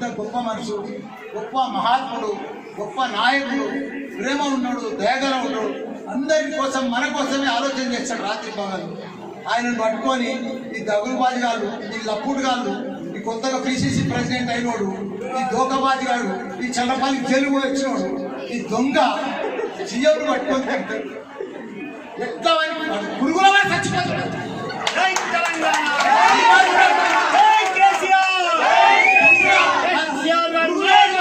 పెద్ద గొప్ప మనసు గొప్ప మహాత్ముడు గొప్ప నాయకుడు ప్రేమ ఉన్నాడు దయగల ఉన్నాడు అందరి కోసం మన కోసమే ఆలోచన చేస్తాడు రాత్రి పగలు ఆయనను పట్టుకొని ఈ దగులుబాజిగాళ్ళు ఈ లప్పుడుగాళ్ళు ఈ కొత్తగా పిసిసి ప్రెసిడెంట్ అయినోడు ఈ దోకబాజిగాడు ఈ చల్లపల్లి జైలు వచ్చినోడు ఈ దొంగ సీఎం పట్టుకొని తింటాడు ఎట్లా వాడిని- వాడు పురుగుల వాడు చచ్చిపోతాడు జై తెలంగాణ జై కేసీఆర్ కేసీఆర్ గారు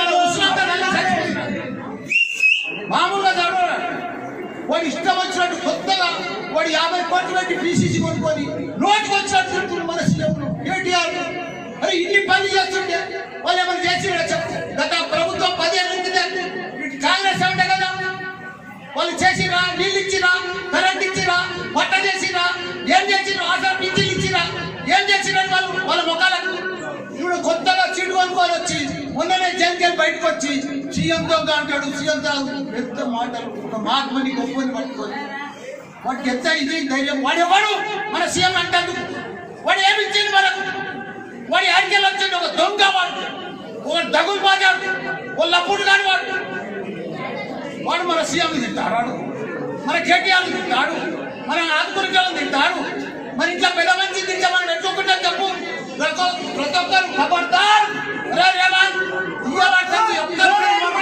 మామూలుగా చదవడు వాడు ఇష్టం వచ్చినట్టు కొత్తగా వాడు యాభై కోట్లు పెట్టి పీసీసీ కొనుక్కొని నోటికి వచ్చినట్టు తింటున్నారు మన సీఎం కేటీఆర్ అరే ఇన్ని పనులు చేస్తుంటే వాళ్ళు ఏమైనా చేసి చెప్పు గత ప్రభుత్వం పదిహేను నుంచి ఇటు కాంగ్రెస్ ఉండే కదా వాళ్ళు చేసిరా నీళ్ళు ఇచ్చిరా కరెంట్ ఇచ్చిరా పట్ట చేసిరా ఏం చేసిరా ఆధార్ పింఛన్లు ఇచ్చిరా ఏం చేసిరా వాళ్ళు వాళ్ళ ముఖాలకు ఇప్పుడు కొత్తగా సీటు కొనుక్కొని వచ్చి మొన్ననే జైలుకెళ్ళి బయటకు వచ్చి సీఎంతో అంటాడు సీఎంతో పెద్ద మాటలు ఒక మహాత్మని గొప్పని పట్టుకొని వాడికి ఎంత ఇది ధైర్యం వాడు ఎవడు మన సీఎం అంటాడు వాడు ఏమి ఇచ్చింది మనకు వాడు ఆడికెళ్ళి వచ్చింది ఒక దొంగ వాడు ఒక దగులు బాజాడు ఒక లప్పుడు కాని వాడు వాడు మన సీఎం తింటాడు మన కేటీఆర్ తింటాడు మన ఆత్మరికాలను తింటాడు మన ఇంట్లో పెద్ద మంచి తింటే మనం ఎట్టుకుంటే చెప్పు ప్రతి ఒక్క- ప్రతి ఒక్కరు ఖబర్దార్ రే రేవంత్ ఇవాళ అట్లా అందరూ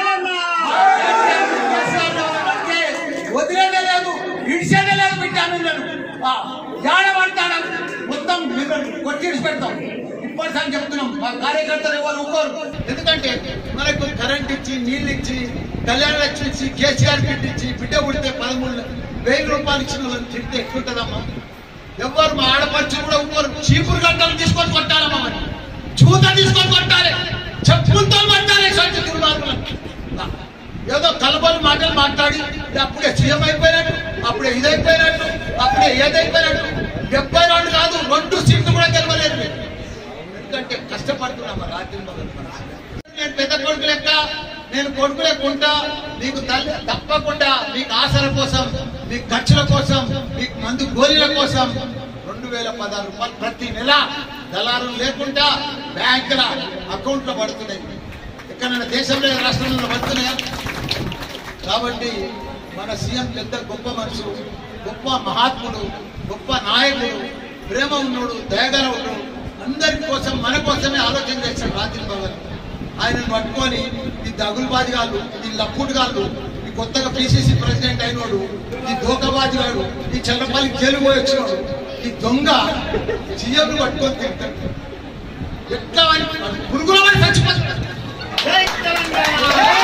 అంటే వదిలేదే లేదు ఇడిచేదే లేదు విటామిన్లను జాడ పడతాడు మొత్తం మిమ్మల్ని కొట్టిడిచి పెడతాం ఇప్పటిసారి చెప్తున్నాం మా కార్యకర్తలు ఎవరు ఊరుకోరు ఎందుకంటే మనకు కరెంట్ ఇచ్చి నీళ్ళు ఇచ్చి కళ్యాణ లక్ష్మి ఇచ్చి కేసీఆర్ కిట్ ఇచ్చి బిడ్డ పుడితే పదమూడు వెయ్యి రూపాయలు ఇచ్చిన వాళ్ళని తిడితే ఎక్కుంటుందమ్మా ఎవ్వరు మా ఆడపడుచు కూడా ఊరు చీపురు గంటలు తీసుకొని కొట్టాలమ్మా మరి చూత తీసుకొని కొట్టాలి చెప్పులతో కొట్టాలి సొంత దుర్మార్గులను ఏదో కలబలు మాటలు మాట్లాడి అప్పుడే సీఎం అయిపోయినట్టు అప్పుడే ఇదైపోయినట్టు అప్పుడే ఏదైపోయినట్టు డెబ్బై రెండు కాదు రెండు సీట్లు కూడా గెలవలేదు మీరు. ఎందుకంటే కష్టపడుతున్నాం రాత్రి మొదలు నేను పెద్ద కొడుకు లెక్క నేను కొడుకు లెక్క ఉంటా మీకు తల్లి తప్పకుండా మీకు ఆసర కోసం మీ ఖర్చుల కోసం మీకు మందు గోళీల కోసం రెండు వేల పదహారు రూపాయలు ప్రతి నెల దళారులు లేకుండా బ్యాంకుల అకౌంట్లో పడుతున్నాయి ఎక్కడైనా దేశంలో రాష్ట్రంలో పడుతున్నాయా కాబట్టి మన సీఎం పెద్ద గొప్ప మనుషులు గొప్ప మహాత్ముడు గొప్ప నాయకుడు ప్రేమ ఉన్నోడు దయగల ఉన్నాడు అందరి కోసం మన కోసమే ఆలోచన చేస్తాడు రాత్రి పగలు ఆయనను పట్టుకొని ఈ దగులుబాజిగాళ్ళు ఈ లప్పుడుగాళ్ళు ఈ కొత్తగా పిసిసి ప్రెసిడెంట్ అయినోడు ఈ దోకబాజిగాడు ఈ చల్లపల్లి జైలు పోయి వచ్చినోడు ఈ దొంగ సీఎం పట్టుకొని తింటాడు ఎట్లా వాడిని- వాడు పురుగుల వాడు చచ్చిపోతాడు జై తెలంగాణ